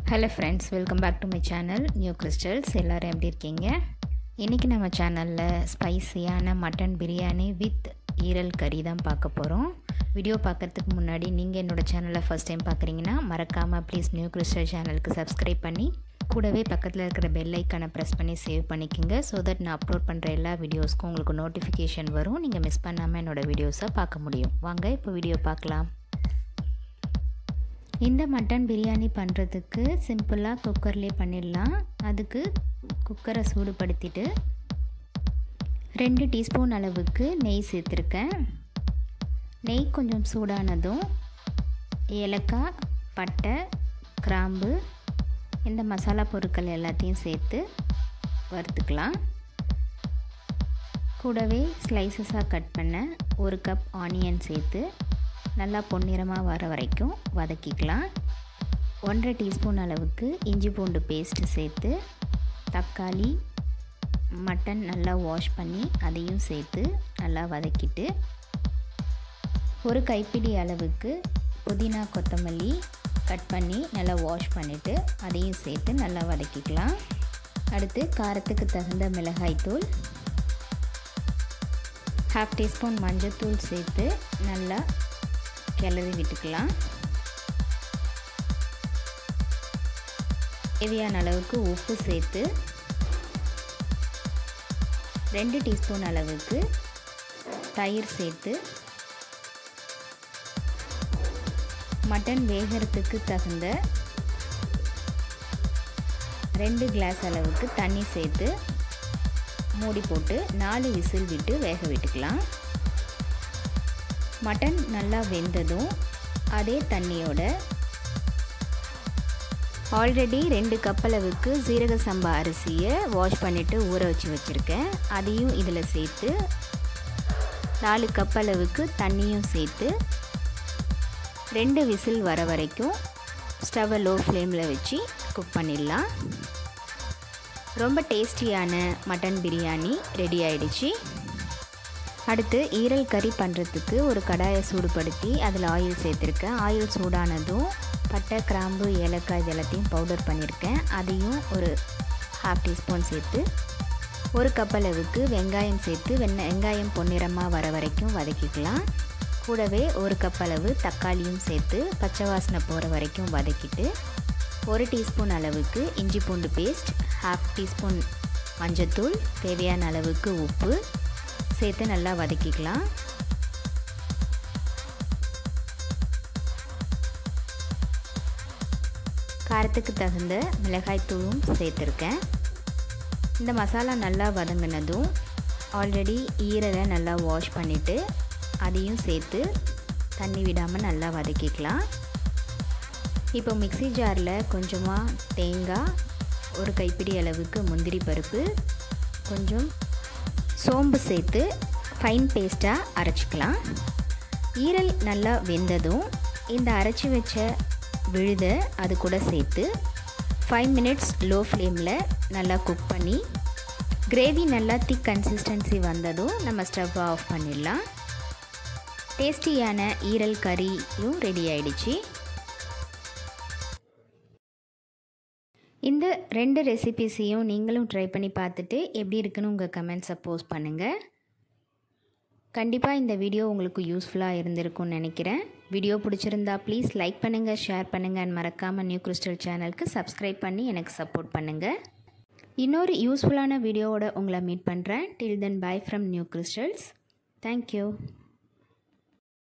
hello friends welcome back to my channel new crystals எல்லோரும் எப்படி இருக்கீங்க இன்றைக்கி நம்ம சேனலில் ஸ்பைசியான மட்டன் பிரியாணி வித் ஈரல் கறி தான் பார்க்க போகிறோம் வீடியோ பார்க்குறதுக்கு முன்னாடி நீங்கள் என்னோடய சேனலை ஃபஸ்ட் டைம் பார்க்குறீங்கன்னா மறக்காமல் ப்ளீஸ் நியூ கிறிஸ்டல் சேனலுக்கு சப்ஸ்கிரைப் பண்ணி கூடவே பக்கத்தில் இருக்கிற பெல் ஐக்கானை ப்ரெஸ் பண்ணி சேவ் பண்ணிக்கோங்க ஸோ தட் நான் அப்லோட் பண்ணுற எல்லா வீடியோஸ்க்கும் உங்களுக்கு நோட்டிஃபிகேஷன் வரும் நீங்கள் மிஸ் பண்ணாமல் என்னோடய வீடியோஸை பார்க்க முடியும் வாங்க இப்போ வீடியோ பார்க்கலாம் இந்த மட்டன் பிரியாணி பண்ணுறதுக்கு சிம்பிளாக குக்கர்லேயே பண்ணிடலாம் அதுக்கு குக்கரை சூடுபடுத்திட்டு ரெண்டு டீஸ்பூன் அளவுக்கு நெய் சேர்த்துருக்கேன் நெய் கொஞ்சம் சூடானதும் ஏலக்காய் பட்டை கிராம்பு இந்த மசாலா பொருட்கள் எல்லாத்தையும் சேர்த்து வறுத்துக்கலாம் கூடவே ஸ்லைசஸாக கட் பண்ண ஒரு கப் ஆனியன் சேர்த்து நல்லா பொன்னிறமாக வர வரைக்கும் வதக்கிக்கலாம் ஒன்றரை டீஸ்பூன் அளவுக்கு இஞ்சி பூண்டு பேஸ்ட்டு சேர்த்து தக்காளி மட்டன் நல்லா வாஷ் பண்ணி அதையும் சேர்த்து நல்லா வதக்கிட்டு ஒரு கைப்பிடி அளவுக்கு புதினா கொத்தமல்லி கட் பண்ணி நல்லா வாஷ் பண்ணிவிட்டு அதையும் சேர்த்து நல்லா வதக்கிக்கலாம் அடுத்து காரத்துக்கு தகுந்த மிளகாய்த்தூள் ஹாஃப் டீஸ்பூன் மஞ்சத்தூள் சேர்த்து நல்லா கிளறி விட்டுக்கலாம் தேவையான அளவுக்கு உப்பு சேர்த்து ரெண்டு டீஸ்பூன் அளவுக்கு தயிர் சேர்த்து மட்டன் வேகிறதுக்கு தகுந்த ரெண்டு கிளாஸ் அளவுக்கு தண்ணி சேர்த்து மூடி போட்டு நாலு விசில் விட்டு வேக விட்டுக்கலாம் மட்டன் நல்லா வெந்ததும் அதே தண்ணியோட ஆல்ரெடி ரெண்டு கப் அளவுக்கு சீரக சம்பா அரிசியை வாஷ் பண்ணிவிட்டு ஊற வச்சு வச்சுருக்கேன் அதையும் இதில் சேர்த்து நாலு கப் அளவுக்கு தண்ணியும் சேர்த்து ரெண்டு விசில் வர வரைக்கும் ஸ்டவ்வை லோ ஃப்ளேமில் வச்சு குக் பண்ணிடலாம் ரொம்ப டேஸ்டியான மட்டன் பிரியாணி ரெடி ஆயிடுச்சு அடுத்து ஈரல் கறி பண்ணுறதுக்கு ஒரு கடாயை சூடுபடுத்தி அதில் ஆயில் சேர்த்துருக்கேன் ஆயில் சூடானதும் பட்டை கிராம்பு ஏலக்காய் இது எல்லாத்தையும் பவுடர் பண்ணியிருக்கேன் அதையும் ஒரு ஹாஃப் டீஸ்பூன் சேர்த்து ஒரு கப் அளவுக்கு வெங்காயம் சேர்த்து வெண்ணெய் வெங்காயம் பொன்னிறமாக வர வரைக்கும் வதக்கிக்கலாம் கூடவே ஒரு கப் அளவு தக்காளியும் சேர்த்து பச்சை வாசனை போகிற வரைக்கும் வதக்கிட்டு ஒரு டீஸ்பூன் அளவுக்கு இஞ்சி பூண்டு பேஸ்ட் ஹாஃப் டீஸ்பூன் மஞ்சத்தூள் தேவையான அளவுக்கு உப்பு சேர்த்து நல்லா வதக்கிக்கலாம் காரத்துக்கு தகுந்த மிளகாய்த்தூளும் சேர்த்துருக்கேன் இந்த மசாலா நல்லா வதங்கினதும் ஆல்ரெடி ஈரலை நல்லா வாஷ் பண்ணிவிட்டு அதையும் சேர்த்து தண்ணி விடாமல் நல்லா வதக்கிக்கலாம் இப்போ மிக்சி ஜாரில் கொஞ்சமாக தேங்காய் ஒரு கைப்பிடி அளவுக்கு முந்திரி பருப்பு கொஞ்சம் சோம்பு சேர்த்து ஃபைன் பேஸ்ட்டாக அரைச்சிக்கலாம் ஈரல் நல்லா வெந்ததும் இந்த அரைச்சி வச்ச விழுத அது கூட சேர்த்து ஃபைவ் மினிட்ஸ் லோ ஃப்ளேமில் நல்லா குக் பண்ணி கிரேவி நல்லா திக் கன்சிஸ்டன்சி வந்ததும் நம்ம ஸ்டவ் ஆஃப் பண்ணிடலாம் டேஸ்டியான ஈரல் கறியும் ரெடி ஆயிடுச்சு இந்த ரெண்டு ரெசிபீஸையும் நீங்களும் ட்ரை பண்ணி பார்த்துட்டு எப்படி இருக்குன்னு உங்கள் கமெண்ட்ஸை போஸ்ட் பண்ணுங்கள் கண்டிப்பாக இந்த வீடியோ உங்களுக்கு யூஸ்ஃபுல்லாக இருந்திருக்கும்னு நினைக்கிறேன் வீடியோ பிடிச்சிருந்தா ப்ளீஸ் லைக் பண்ணுங்கள் ஷேர் பண்ணுங்கள் அண்ட் மறக்காமல் நியூ கிறிஸ்டல் சேனலுக்கு சப்ஸ்கிரைப் பண்ணி எனக்கு சப்போர்ட் பண்ணுங்கள் இன்னொரு யூஸ்ஃபுல்லான வீடியோவோட உங்களை மீட் பண்ணுறேன் till then bye from new crystals thank you